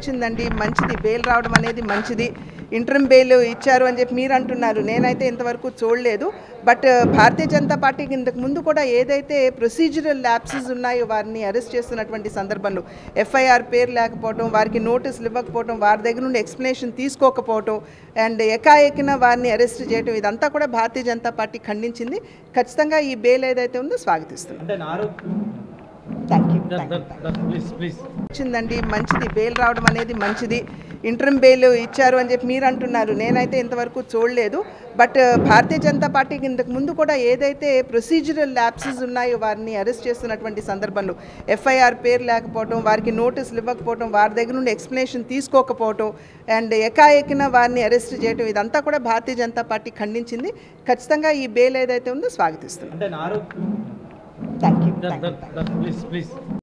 వచ్చిందండి మంచిది బెయిల్ రావడం అనేది మంచిది ఇంటర్మ్ బెయిల్ ఇచ్చారు అని చెప్పి మీరు అంటున్నారు నేనైతే ఇంతవరకు చూడలేదు బట్ భారతీయ జనతా పార్టీకి ఇంతకు ముందు కూడా ఏదైతే ప్రొసీజరల్ ల్యాప్సెస్ ఉన్నాయో వారిని అరెస్ట్ చేస్తున్నటువంటి సందర్భంలో ఎఫ్ఐఆర్ పేరు లేకపోవడం వారికి నోటీసులు ఇవ్వకపోవడం వారి దగ్గర నుండి ఎక్స్ప్లెనేషన్ తీసుకోకపోవడం అండ్ ఎకాఎకిన వారిని అరెస్ట్ చేయడం ఇదంతా కూడా భారతీయ జనతా పార్టీ ఖండించింది ఖచ్చితంగా ఈ బెయిల్ ఏదైతే ఉందో స్వాగతిస్తుంది అంటే నా ఆరోగ్యం థ్యాంక్ యూ ప్లీజ్ ప్లీజ్ వచ్చిందండి మంచిది బెయిల్ రావడం అనేది మంచిది ఇంటర్మ్ బెయిల్ ఇచ్చారు అని చెప్పి మీరు అంటున్నారు నేనైతే ఇంతవరకు చూడలేదు బట్ భారతీయ జనతా పార్టీకి ఇంతకు ముందు కూడా ఏదైతే ప్రొసీజరల్ ల్యాప్సెస్ ఉన్నాయో వారిని అరెస్ట్ చేస్తున్నటువంటి సందర్భంలో ఎఫ్ఐఆర్ పేరు లేకపోవడం వారికి నోటీసులు ఇవ్వకపోవడం వారి దగ్గర నుండి ఎక్స్ప్లెనేషన్ తీసుకోకపోవడం అండ్ ఎకాఎకిన వారిని అరెస్ట్ చేయడం ఇదంతా కూడా భారతీయ జనతా పార్టీ ఖండించింది ఖచ్చితంగా ఈ బెయిల్ ఏదైతే ఉందో స్వాగతిస్తుంది అంటే నా ఆరోగ్యం థ్యాంక్ యూ ప్లీజ్ ప్లీజ్